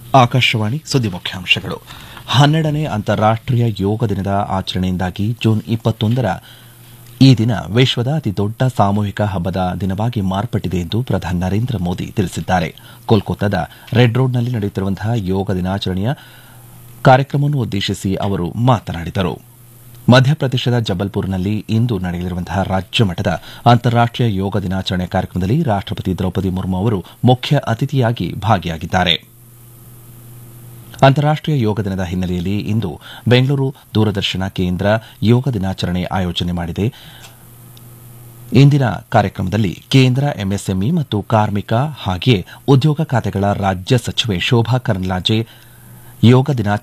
ಆಕಾಶವಾಣಿ ಸುದ್ದಿ ಮುಖ್ಯಾಂಶಗಳು ಹನ್ನೆರಡನೇ ಅಂತಾರಾಷ್ಟೀಯ ಯೋಗ ದಿನದ ಆಚರಣೆಯಿಂದಾಗಿ ಜೂನ್ ಇಪ್ಪತ್ತೊಂದರ ಈ ದಿನ ವಿಶ್ವದ ಅತಿದೊಡ್ಡ ಸಾಮೂಹಿಕ ಹಬ್ಬದ ದಿನವಾಗಿ ಮಾರ್ಪಟ್ಟಿದೆ ಎಂದು ಪ್ರಧಾನಿ ನರೇಂದ್ರ ಮೋದಿ ತಿಳಿಸಿದ್ದಾರೆ ಕೋಲ್ಕತ್ತಾದ ರೆಡ್ ರೋಡ್ನಲ್ಲಿ ನಡೆಯುತ್ತಿರುವಂತಹ ಯೋಗ ದಿನಾಚರಣೆಯ ಕಾರ್ಯಕ್ರಮವನ್ನು ಉದ್ದೇಶಿಸಿ ಅವರು ಮಾತನಾಡಿದರು ಮಧ್ಯಪ್ರದೇಶದ ಜಬಲ್ಪುರ್ನಲ್ಲಿ ಇಂದು ನಡೆಯಲಿರುವಂತಹ ರಾಜ್ಯ ಮಟ್ಟದ ಅಂತಾರಾಷ್ಟೀಯ ಯೋಗ ದಿನಾಚರಣೆ ಕಾರ್ಯಕ್ರಮದಲ್ಲಿ ರಾಷ್ಟಪತಿ ದ್ರೌಪದಿ ಮುರ್ಮು ಅವರು ಮುಖ್ಯ ಅತಿಥಿಯಾಗಿ ಭಾಗಿಯಾಗಿದ್ದಾರೆ ಅಂತಾರಾಷ್ಟೀಯ ಯೋಗ ದಿನದ ಹಿನ್ನೆಲೆಯಲ್ಲಿ ಇಂದು ಬೆಂಗಳೂರು ದೂರದರ್ಶನ ಕೇಂದ್ರ ಯೋಗ ದಿನಾಚರಣೆ ಆಯೋಜನೆ ಮಾಡಿದೆ ಇಂದಿನ ಕಾರ್ಯಕ್ರಮದಲ್ಲಿ ಕೇಂದ್ರ ಎಂಎಸ್ಎಂಇ ಮತ್ತು ಕಾರ್ಮಿಕ ಹಾಗೆಯೇ ಉದ್ಯೋಗ ಖಾತೆಗಳ ರಾಜ್ಯ ಸಚಿವೆ ಶೋಭಾ ಕರಂದ್ಲಾಜೆ ಯೋಗ ದಿನಾಚರಣೆ